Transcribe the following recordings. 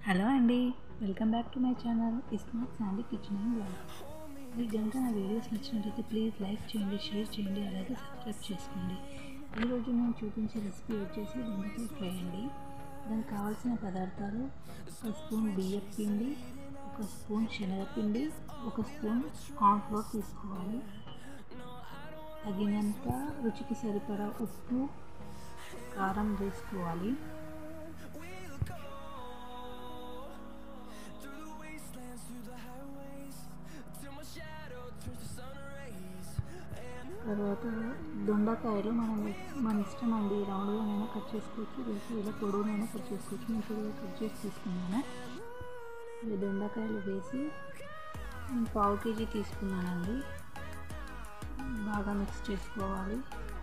hello అండి welcome back to my channel iSmart Sandy kitchen and blog మీకు కనుక నా వీడియోస్ నచ్చినట్లయితే ప్లీజ్ లైక్ చేయండి షేర్ చేయండి అలాగే సబ్స్క్రైబ్ చేసుకోండి ఈరోజు నేను చూపించే రెసిపీ వచ్చేసి దొండకాయ ఫ్రై అండి దానికి కావాల్సిన పదార్థాలు ఒక స్పూన్ బియ్యం పిండి ఒక స్పూన్ శనగపిండి ఒక స్పూన్ కార్న్ఫ్లోర్ తీసుకోవాలి తగినంత రుచికి సరిపడా ఉప్పు కారం వేసుకోవాలి తర్వాత దొండకాయలు మనం మన ఇష్టం అండి రౌండ్గానైనా కట్ చేసుకోవచ్చు లేకపోతే ఇలా పొడవునైనా కట్ చేసుకోవచ్చు నేను పొడవుగా కట్ చేసి తీసుకున్నాను ఈ దొండకాయలు వేసి నేను పావు కేజీ తీసుకున్నానండి బాగా మిక్స్ చేసుకోవాలి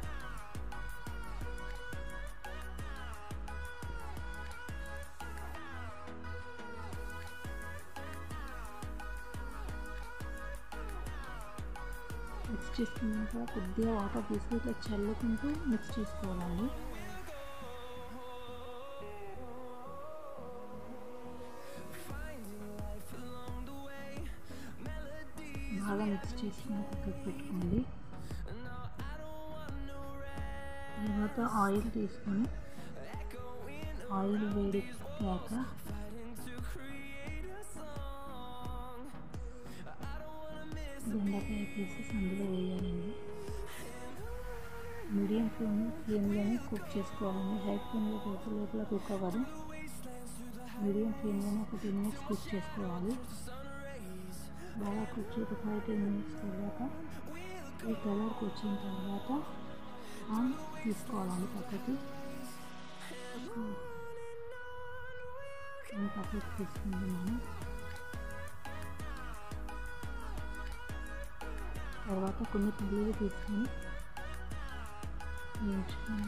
మిక్స్ చేసుకున్నాక కొద్దిగా వాటర్ తీసి ఇట్లా చల్లుకుంటూ మిక్స్ చేసుకోవాలండి బాగా మిక్స్ చేసుకుని పక్కకు పెట్టుకోండి తర్వాత ఆయిల్ తీసుకొని ఆయిల్ వేడికాక దొండకాయ పీసెస్ అందులో వేయాలండి మీడియం ఫ్లేమ్ ఫ్లేమ్లోనే కుక్ చేసుకోవాలండి హై ఫ్లేమ్లో పెడితే లోపల కుక్ అవ్వదు మీడియం ఫ్లేమ్లోనే ఒక టెన్ మినిట్స్ కుక్ చేసుకోవాలి బాగా కుక్ చేసి ఫైవ్ టెన్ మినిట్స్ తర్వాత ఈ కలర్కి వచ్చిన తర్వాత ఆన్ తీసుకోవాలండి పక్కకి పక్కకి తీసుకుంటున్నాను తర్వాత కొన్ని పల్లీలు తీసుకొని వేయించుకొని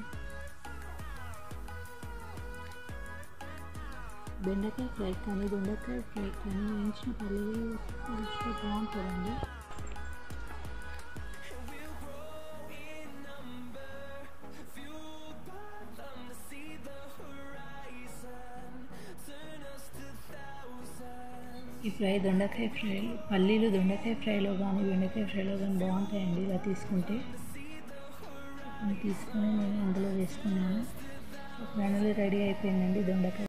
బెండకాయ ఫ్రై కానీ దొండకాయ ఫ్రై కానీ వేయించిన పల్లీలు వేస్తే బాగుంటుందండి ఈ ఫ్రై దొండకాయ ఫ్రై పల్లీలు దొండకాయ ఫ్రైలో కానీ బెండకాయ ఫ్రైలో కానీ బాగుంటాయండి ఇలా తీసుకుంటే తీసుకొని నేను అందులో వేసుకున్నాను ఫైనల్లీ రెడీ అయిపోయిందండి దొండకాయ